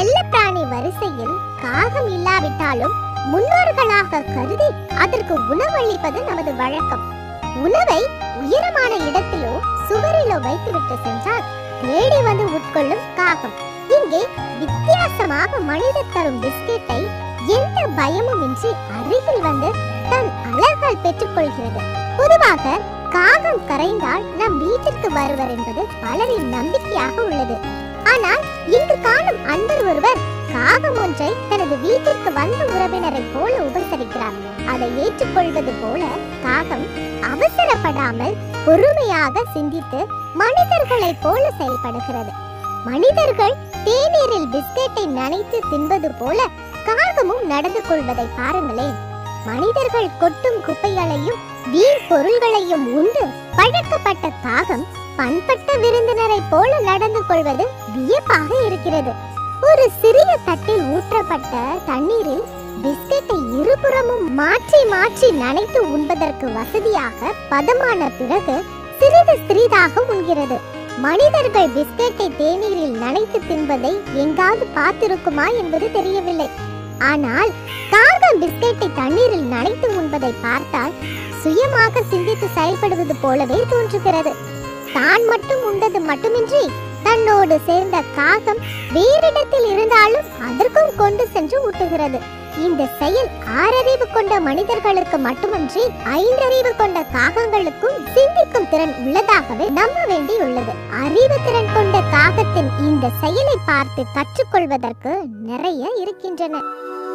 செல்லப்பிராணி வரிசையில் காகம் இல்லாவிட்டாலும் முன்னோர்களாக கருதி அதற்கு உணவளிப்பது நமது வழக்கம் உணவை உயரமான இடத்திலோ சுவரிலோ வைத்துவிட்டு சென்றால் தேடி வந்து உட்கொள்ளும் காகம் இங்கே வித்தியாசமாக மனிதர் தரும் பிஸ்கெட்டை எந்த பயமும் இன்றி அருகில் வந்து தன் அழகால் பெற்றுக்கொள்கிறது பொதுவாக காகம் கரைந்தால் நம் வீட்டிற்கு வருவர் என்பது பலரின் நம்பிக்கையாக உள்ளது ஆனால் இங்கு காணும் அன்பர் ஒருவர் காகம் ஒன்றை தனது வீட்டிற்கு வந்த உறவினரை போல உபசரிக்கிறார் அதை ஏற்றுக்கொள்வது போல காகம் அவசரப்படாமல் பொறுமையாக சிந்தித்து மனிதர்களைப் போல செயல்படுகிறது மனிதர்கள் தேநீரில் பிஸ்கெட்டை நனைத்து தின்பது போல காகமும் நடந்து கொள்வதை பாருங்களேன் மனிதர்கள் கொட்டும் குப்பைகளையும் வீண் பொருள்களையும் உண்டு பழக்கப்பட்ட காகம் பண்பட்ட விருந்தினரைப் போல நடந்து கொள்வது வியப்பாக இருக்கிறது ஒரு சிறிய தட்டில் ஊற்றப்பட்ட தண்ணீரில் பிஸ்கெட்டை இருபுறமும் மாற்றி மாற்றி நனைத்து உண்பதற்கு வசதியாக பதமான பிறகு சிறிது சிறிதாக உண்கிறது மனிதர்கள் பிஸ்கெட்டை தேநீரில் நனைத்து தின்பதை எங்காவது பார்த்திருக்குமா என்பது தெரியவில்லை ஆனால் காகம் பிஸ்கெட்டை தண்ணீரில் நனைத்து உண்பதை பார்த்தால் சுயமாக சிந்தித்து செயல்படுவது போலவே தோன்றுகிறது தான் மட்டும் உண்டது மட்டுமின்றி தன்னோடு சேர்ந்த காகம் வேறிடத்தில் இருந்தாலும் அதற்கும் கொண்டு சென்று ஊட்டுகிறது இந்த செயல் ஆறறிவு கொண்ட மனிதர்களுக்கு மட்டுமன்றி ஐந்தறிவு கொண்ட காகங்களுக்கும் சிந்திக்கும் திறன் உள்ளதாகவே நம்ப வேண்டியுள்ளது அறிவு திறன் கொண்ட காகத்தின் இந்த செயலை பார்த்து கற்றுக்கொள்வதற்கு நிறைய இருக்கின்றன